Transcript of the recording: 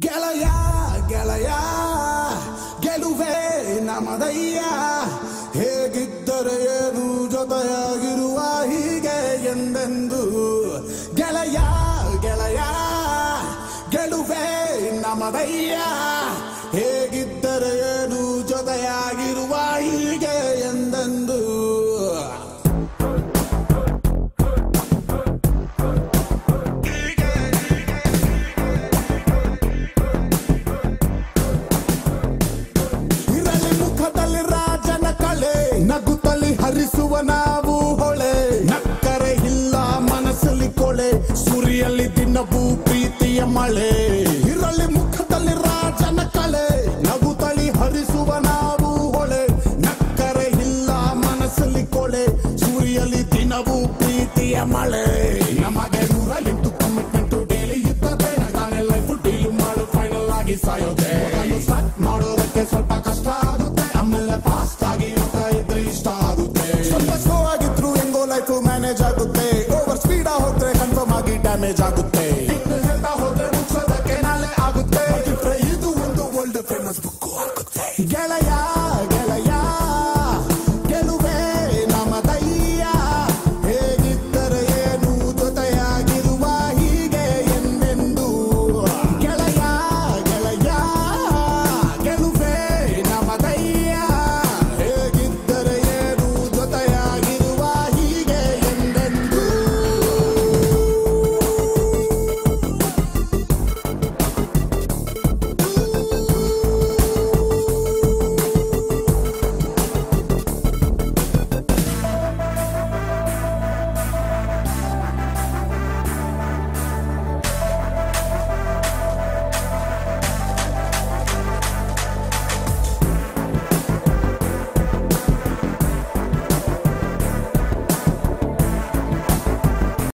ಗೆಳೆಯ ಗೆಳೆಯ ಗೆಲುವೆ ನಮದಯ್ಯ ಹೇಗಿದ್ದರೆ ಏನು ಜೊತೆಯಾಗಿರುವ ಹೀಗೆ ಎಂದೆಂದು ಗೆಳೆಯ ಗೆಳೆಯ ಗೆಲುವೆ ನಮದಯ್ಯ ಹೇಗಿದ್ದರೆ ಏನು ಜೊತೆಯಾಗಿರುವ ಹೀಗೆ ಎಂದೆಂದು ಇರಲಿ ಮುಖದಲ್ಲಿ ರಾಜನ ಕಳೆ ನಗುತ್ತಲಿ ಹರಿಸುವ ನಾವು ಹೊಳೆ ನಕ್ಕರೆ ಇಲ್ಲ ಮನಸ್ಸಲ್ಲಿ ಕೊಳೆ ಸುರಿಯಲ್ಲಿ ದಿನವೂ ಪ್ರೀತಿಯ ಮಳೆ ಇರಲಿ ಮುಖದಲ್ಲಿ ರಾಜನ ಕಳೆ ನಗುತ್ತಲಿ ಹರಿಸುವ ನಾವು ಹೊಳೆ ನಕ್ಕರೆ ಇಲ್ಲ ಮನಸ್ಸಲ್ಲಿ ಕೊಳೆ ಸೂರ್ಯಲಿ ದಿನವೂ ಪ್ರೀತಿಯ ಮಳೆ ನಮಗೆ ನೂರ ಎಂಟು ಕಮಿಟ್ಮೆಂಟ್ ಡೈಲಿ ಇರ್ತದೆ ನಾನೇ ಲೈಫ್ ಡೀಲ್ ಮಾಡು ಫೈನಲ್ ಆಗಿ ಸಾಯೋದೆ ಸ್ಟಾರ್ಟ್ ಮಾಡೋದಕ್ಕೆ ಸ್ವಲ್ಪ ಕಷ್ಟ ಆಗುತ್ತೆ ಆಮೇಲೆ ಫಾಸ್ಟ್ ಆಗಿ ಹೋಗ್ತಾ ಇದ್ರೆ ಇಷ್ಟ ಆಗುತ್ತೆ ಸ್ವಲ್ಪ ಸ್ಲೋ ಆಗಿದ್ರು ಹೆಂಗೋ ಲೈಫ್ ಮ್ಯಾನೇಜ್ ಆಗುತ್ತೆ ಓವರ್ ಸ್ಪೀಡ್ ಹೋದ್ರೆ ಕನ್ಫರ್ಮ್ ಆಗಿ ಡ್ಯಾಮೇಜ್ ಆಗುತ್ತೆ